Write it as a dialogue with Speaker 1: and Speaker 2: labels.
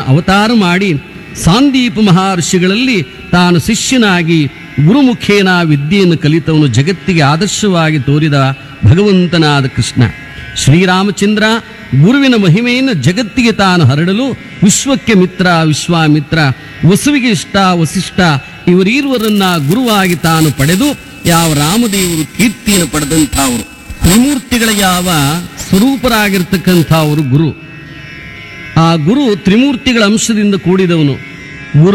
Speaker 1: ಅವತಾರ ಮಾಡಿ ಸಾಂದೀಪ ಮಹರ್ಷಿಗಳಲ್ಲಿ ತಾನು ಶಿಷ್ಯನಾಗಿ ಗುರುಮುಖೇನ ವಿದ್ಯೆಯನ್ನು ಕಲಿತವನು ಜಗತ್ತಿಗೆ ಆದರ್ಶವಾಗಿ ತೋರಿದ ಭಗವಂತನಾದ ಕೃಷ್ಣ ಶ್ರೀರಾಮಚಂದ್ರ ಗುರುವಿನ ಮಹಿಮೆಯನ್ನು ಜಗತ್ತಿಗೆ ತಾನು ಹರಡಲು ವಿಶ್ವಕ್ಕೆ ಮಿತ್ರ ವಿಶ್ವಾಮಿತ್ರ ವಸುವಿಗೆ ಇಷ್ಟ ವಸಿಷ್ಠ ಇವರೀರುವರನ್ನ ಗುರುವಾಗಿ ತಾನು ಪಡೆದು ಯಾವ ರಾಮದೇವರು ಕೀರ್ತಿಯನ್ನು ಪಡೆದಂಥವರು ತ್ರಿಮೂರ್ತಿಗಳ ಯಾವ ಸ್ವರೂಪರಾಗಿರ್ತಕ್ಕಂಥವರು ಗುರು ಆ ಗುರು ತ್ರಿಮೂರ್ತಿಗಳ ಅಂಶದಿಂದ ಕೂಡಿದವನು